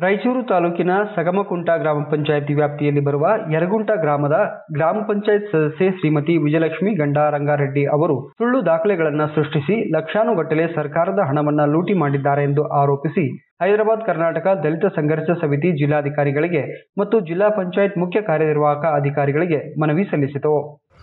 ರಾಯಚೂರು ತಾಲೂಕಿನ ಸಗಮಕುಂಟ ಗ್ರಾಮ ಪಂಚಾಯಿತಿ ವ್ಯಾಪ್ತಿಯಲ್ಲಿ ಬರುವ ಯರಗುಂಟ ಗ್ರಾಮದ ಗ್ರಾಮ ಪಂಚಾಯತ್ ಸದಸ್ಯೆ ಶ್ರೀಮತಿ ವಿಜಯಲಕ್ಷ್ಮಿ ಗಂಡ ರಂಗಾರೆಡ್ಡಿ ಅವರು ಸುಳ್ಳು ದಾಖಲೆಗಳನ್ನು ಸೃಷ್ಟಿಸಿ ಲಕ್ಷಾನುಗಟ್ಟಲೆ ಸರ್ಕಾರದ ಹಣವನ್ನ ಲೂಟಿ ಮಾಡಿದ್ದಾರೆ ಎಂದು ಆರೋಪಿಸಿ ಹೈದರಾಬಾದ್ ಕರ್ನಾಟಕ ದಲಿತ ಸಂಘರ್ಷ ಸಮಿತಿ ಜಿಲ್ಲಾಧಿಕಾರಿಗಳಿಗೆ ಮತ್ತು ಜಿಲ್ಲಾ ಪಂಚಾಯತ್ ಮುಖ್ಯ ಕಾರ್ಯನಿರ್ವಾಹಕ ಅಧಿಕಾರಿಗಳಿಗೆ ಮನವಿ ಸಲ್ಲಿಸಿತು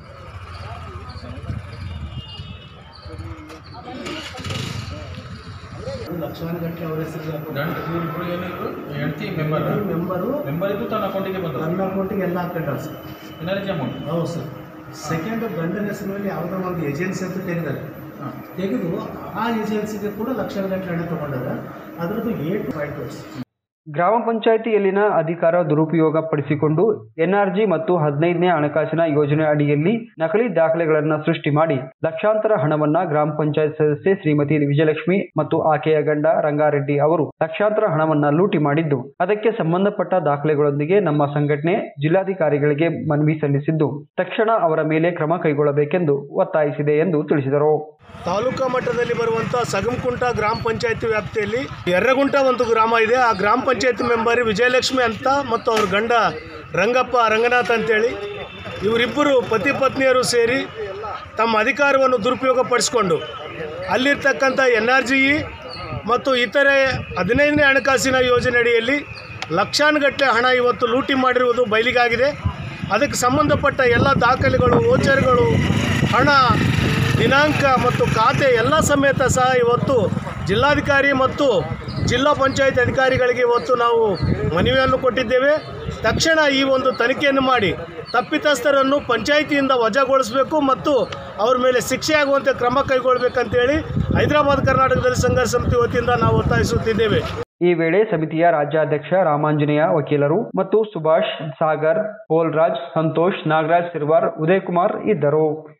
ಲಕ್ಷಾನುಗಟ್ಟಲೆ ಅವರ ಹೆಸರು ಗಂಡ ಇವರಿಬ್ರು ಏನಿದ್ರು ಹೆಂಡತಿ ಮೆಂಬರ್ ಮೆಂಬರು ಮೆಂಬರ್ ಇದ್ದು ತನ್ನ ಅಕೌಂಟಿಗೆ ಬಂದರು ನನ್ನ ಅಕೌಂಟಿಗೆ ಎಲ್ಲ ಹಾಕೊಂಡಾರೆ ಸರ್ ಎನರ್ಜಿ ಅಮೌಂಟ್ ಹೌದು ಸರ್ ಸೆಕೆಂಡ್ ಗಂಡನ ಹೆಸರಿನಲ್ಲಿ ಯಾವುದೋ ಒಂದು ಏಜೆನ್ಸಿ ಅಂತ ತೆಗೆದಾರೆ ಹಾಂ ತೆಗೆದು ಆ ಏಜೆನ್ಸಿಗೆ ಕೂಡ ಲಕ್ಷಾನುಗಟ್ಟಲೆ ಹಣ ತೊಗೊಂಡಾರೆ ಅದರದ್ದು ಏಟ್ ಪಾಯಿಂಟ್ ಗ್ರಾಮ ಪಂಚಾಯಿತಿಯಲ್ಲಿನ ಅಧಿಕಾರ ದುರುಪಯೋಗ ಪಡಿಸಿಕೊಂಡು ಎನ್ಆರ್ಜಿ ಮತ್ತು ಹದಿನೈದನೇ ಹಣಕಾಸಿನ ಯೋಜನೆ ಅಡಿಯಲ್ಲಿ ನಕಲಿ ದಾಖಲೆಗಳನ್ನು ಸೃಷ್ಟಿ ಮಾಡಿ ಲಕ್ಷಾಂತರ ಹಣವನ್ನ ಗ್ರಾಮ ಪಂಚಾಯತ್ ಸದಸ್ಯೆ ಶ್ರೀಮತಿ ವಿಜಯಲಕ್ಷ್ಮಿ ಮತ್ತು ಆಕೆಯ ಗಂಡ ರಂಗಾರೆಡ್ಡಿ ಅವರು ಲಕ್ಷಾಂತರ ಹಣವನ್ನ ಲೂಟಿ ಮಾಡಿದ್ದು ಅದಕ್ಕೆ ಸಂಬಂಧಪಟ್ಟ ದಾಖಲೆಗಳೊಂದಿಗೆ ನಮ್ಮ ಸಂಘಟನೆ ಜಿಲ್ಲಾಧಿಕಾರಿಗಳಿಗೆ ಮನವಿ ಸಲ್ಲಿಸಿದ್ದು ತಕ್ಷಣ ಅವರ ಮೇಲೆ ಕ್ರಮ ಕೈಗೊಳ್ಳಬೇಕೆಂದು ಒತ್ತಾಯಿಸಿದೆ ಎಂದು ತಿಳಿಸಿದರು ತಾಲೂಕಾ ಮಟ್ಟದಲ್ಲಿ ಬರುವಂಥ ಸಗಮಕುಂಟ ಗ್ರಾಮ ಪಂಚಾಯತಿ ವ್ಯಾಪ್ತಿಯಲ್ಲಿ ಎರ್ರಗುಂಟ ಒಂದು ಗ್ರಾಮ ಇದೆ ಆ ಗ್ರಾಮ ಪಂಚಾಯತಿ ಮೆಂಬರ್ ವಿಜಯಲಕ್ಷ್ಮಿ ಅಂತ ಮತ್ತು ಅವ್ರ ಗಂಡ ರಂಗಪ್ಪ ರಂಗನಾಥ್ ಅಂತೇಳಿ ಇವರಿಬ್ಬರು ಪತಿ ಪತ್ನಿಯರು ಸೇರಿ ತಮ್ಮ ಅಧಿಕಾರವನ್ನು ದುರುಪಯೋಗ ಪಡಿಸ್ಕೊಂಡು ಅಲ್ಲಿರ್ತಕ್ಕಂಥ ಎನ್ ಆರ್ ಜಿ ಇ ಮತ್ತು ಇತರೆ ಹದಿನೈದನೇ ಹಣಕಾಸಿನ ಯೋಜನೆ ಅಡಿಯಲ್ಲಿ ಲಕ್ಷಾನುಗಟ್ಟಲೆ ಹಣ ಇವತ್ತು ಲೂಟಿ ಮಾಡಿರುವುದು ಬಯಲಿಗಾಗಿದೆ ಅದಕ್ಕೆ ಸಂಬಂಧಪಟ್ಟ ಎಲ್ಲ ದಾಖಲೆಗಳು ವೋಚರ್ಗಳು ಹಣ ದಿನಾಂಕ ಮತ್ತು ಖಾತೆ ಎಲ್ಲ ಸಮೇತ ಸಹ ಇವತ್ತು ಜಿಲ್ಲಾಧಿಕಾರಿ ಮತ್ತು ಜಿಲ್ಲಾ ಪಂಚಾಯತ್ ಅಧಿಕಾರಿಗಳಿಗೆ ಇವತ್ತು ನಾವು ಮನವಿಯನ್ನು ಕೊಟ್ಟಿದ್ದೇವೆ ತಕ್ಷಣ ಈ ಒಂದು ತನಿಖೆಯನ್ನು ಮಾಡಿ ತಪ್ಪಿತಸ್ಥರನ್ನು ಪಂಚಾಯಿತಿಯಿಂದ ವಜಾಗೊಳಿಸಬೇಕು ಮತ್ತು ಅವ್ರ ಮೇಲೆ ಶಿಕ್ಷೆ ಆಗುವಂತೆ ಕ್ರಮ ಕೈಗೊಳ್ಳಬೇಕಂತೇಳಿ ಹೈದರಾಬಾದ್ ಕರ್ನಾಟಕದಲ್ಲಿ ಸಂಘರ್ಷ ಸಮಿತಿ ವತಿಯಿಂದ ನಾವು ಒತ್ತಾಯಿಸುತ್ತಿದ್ದೇವೆ ಈ ವೇಳೆ ಸಮಿತಿಯ ರಾಜ್ಯಾಧ್ಯಕ್ಷ ರಾಮಾಂಜನೇಯ ವಕೀಲರು ಮತ್ತು ಸುಭಾಷ್ ಸಾಗರ್ ಪೋಲ್ರಾಜ್ ಸಂತೋಷ್ ನಾಗರಾಜ್ ಸಿರ್ವಾರ್ ಉದಯ್ ಕುಮಾರ್ ಇದ್ದರು